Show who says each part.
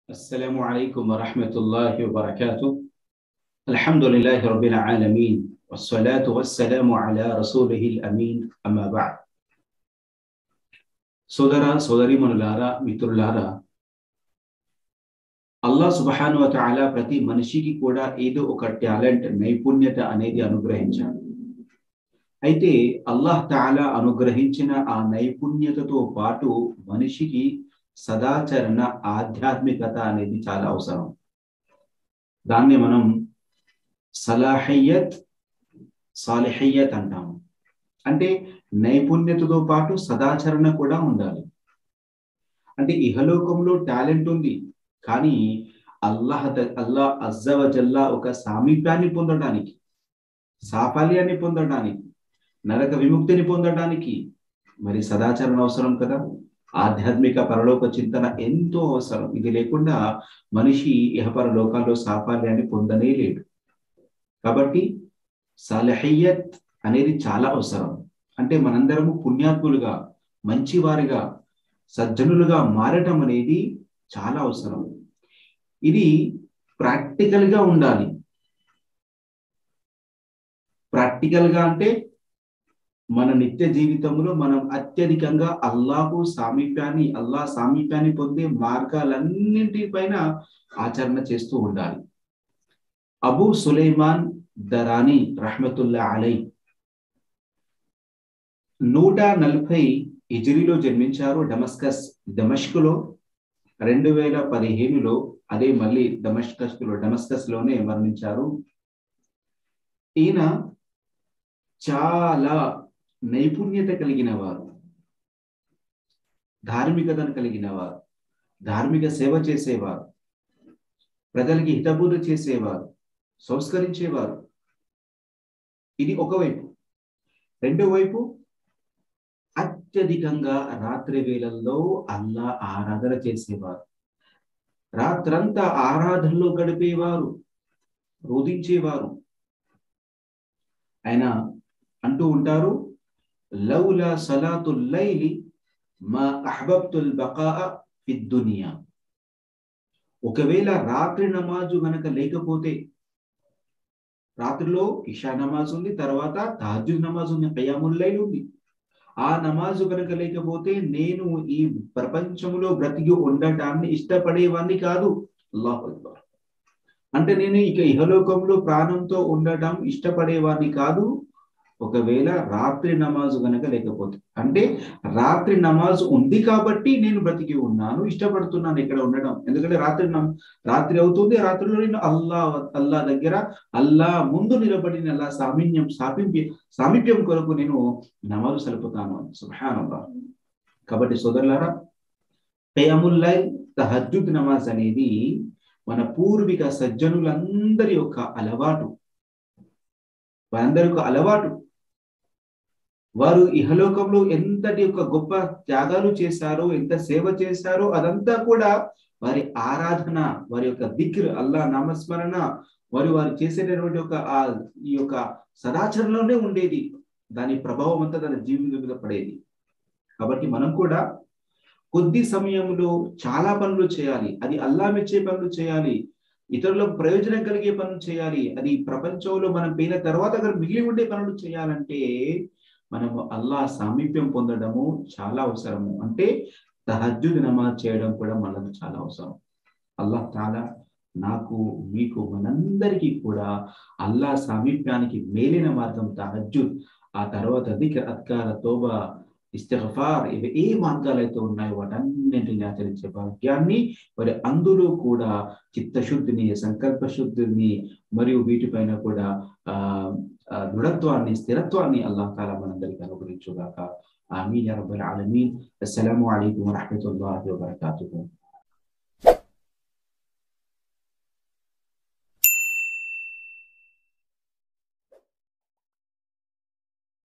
Speaker 1: السلام عليكم ورحمة الله وبركاته الحمد لله رب العالمين والصلاة والسلام على رسوله الأمين أما بعد సోదర సోదరిమణులారా మిత్రులారా అల్లా సుబహాను వతఆలా ప్రతి మనిషికి కూడా ఏదో ఒక టాలెంట్ నైపుణ్యత అనేది అనుగ్రహించాడు అయితే అల్లాహ్ తాలా అనుగ్రహించిన ఆ నైపుణ్యతతో పాటు మనిషికి సదాచరణ ఆధ్యాత్మికత అనేది చాలా అవసరం దాన్ని మనం సలాహయ్యత్ సాలిహయ్యత్ అంటాము అంటే నైపుణ్యతతో పాటు సదాచరణ కూడా ఉండాలి అంటే ఇహలోకంలో టాలెంట్ ఉంది కానీ అల్లాహ్ అల్లా అజ్జవజల్లా ఒక సామీప్యాన్ని పొందడానికి సాఫల్యాన్ని పొందడానికి నరక విముక్తిని పొందడానికి మరి సదాచరణ అవసరం కదా ఆధ్యాత్మిక పరలోక చింతన ఎంతో అవసరం ఇది లేకుండా మనిషి ఇహపర లోకాల్లో సాఫల్యాన్ని పొందనే లేడు కాబట్టి సలహయ్యత్ అనేది చాలా అవసరం అంటే మనందరము పుణ్యాత్ములుగా మంచివారిగా సజ్జనులుగా మారటం అనేది చాలా అవసరం ఇది ప్రాక్టికల్ గా ఉండాలి ప్రాక్టికల్ గా అంటే మన నిత్య జీవితంలో మనం అత్యధికంగా అల్లాహకు సామీప్యాన్ని అల్లా సామీప్యాన్ని పొందే మార్గాలన్నింటిపైన ఆచరణ చేస్తూ ఉండాలి అబూ సులైమాన్ దరాని రహమతుల్లా అలై నూట నలభై హిజరీలో జన్మించారు డమస్కస్ దమష్కులో రెండు వేల పదిహేనులో అదే మళ్ళీ డమస్కస్ లో డమస్కస్ లోనే మరణించారు ఈయన చాలా నైపుణ్యత కలిగిన వారు ధార్మికతను కలిగిన వారు ధార్మిక సేవ చేసేవారు ప్రజలకి హితబోధ చేసేవారు సంస్కరించేవారు ఇది ఒకవైపు రెండో వైపు అత్యధికంగా రాత్రి వేళల్లో అల్లా ఆరాధన చేసేవారు రాత్రంతా ఆరాధనలో గడిపేవారు రోధించేవారు ఆయన అంటూ ఉంటారు లౌలా సలాతుల్ లైలి మా అహబబ్తుల్ బకా దునియా ఒకవేళ రాత్రి నమాజు గనక లేకపోతే రాత్రిలో ఇషా నమాజ్ ఉంది తర్వాత తాజు నమాజ్ ఉంది కయాముల్లైల్ ఉంది ఆ నమాజు కనుక లేకపోతే నేను ఈ ప్రపంచంలో బ్రతికి ఉండటాన్ని ఇష్టపడేవాడిని కాదు అల్లాహ్ అక్బర్ అంటే నేను ఇక ఇహలోకంలో ప్రాణంతో ఉండటం ఇష్టపడేవాడిని కాదు ఒకవేళ రాత్రి నమాజు గనక లేకపోతే అంటే రాత్రి నమాజ్ ఉంది కాబట్టి నేను బ్రతికి ఉన్నాను ఇష్టపడుతున్నాను ఇక్కడ ఉండడం ఎందుకంటే రాత్రి రాత్రి అవుతుంది రాత్రిలో నేను అల్లా అల్లా దగ్గర అల్లా ముందు నిలబడి అల్లా సామీన్యం సామీప్య సామీప్యం కొరకు నేను నమాజు సలుపుతాను సుభానల్లా కాబట్టి సోదరులారా కయాముల్లై తహజుద్ నమాజ్ అనేది మన పూర్విక సజ్జనులందరి యొక్క అలవాటు వారందరి యొక్క అలవాటు వారు ఇహలోకంలో ఎంతటి యొక్క గొప్ప త్యాగాలు చేశారో ఎంత సేవ చేశారో అదంతా కూడా వారి ఆరాధన వారి యొక్క దిక్ర్ అల్లా నామస్మరణ వారు వారు చేసేటటువంటి ఒక ఆ ఈ యొక్క సదాచరణలోనే ఉండేది దాని ప్రభావం అంతా తన జీవితం మీద పడేది కాబట్టి మనం కూడా కొద్ది సమయంలో చాలా పనులు చేయాలి అది అల్లా మెచ్చే పనులు చేయాలి ఇతరులకు ప్రయోజనం కలిగే పనులు చేయాలి అది ప్రపంచంలో మనం పోయిన తర్వాత అక్కడ మిగిలి ఉండే పనులు చేయాలంటే మనము అల్లా సామీప్యం పొందడము చాలా అవసరము అంటే తహజుద్ నమాజ్ చేయడం కూడా మనకు చాలా అవసరం అల్లాహ్ చాలా నాకు మీకు మనందరికీ కూడా అల్లా సామీప్యానికి మేలిన మార్గం తహజుద్ ఆ తర్వాత దిక్ర అత్కార తోబా ఇస్తఫార్ ఇవి ఏ మార్గాలు అయితే ఉన్నాయో వాటన్నింటిని ఆచరించే భాగ్యాన్ని మరి అందులో కూడా చిత్తశుద్ధిని సంకల్ప శుద్ధిని మరియు వీటిపైన కూడా ఆ దృఢత్వాన్ని స్థిరత్వాన్ని అల్లాహ్ తాలా మనందరికీ అనుగ్రహించుగాక ఆమీన్ యా రబ్బల్ ఆలమీన్ అస్సలాము అలైకుం వరహమతుల్లాహి వబరకాతుహు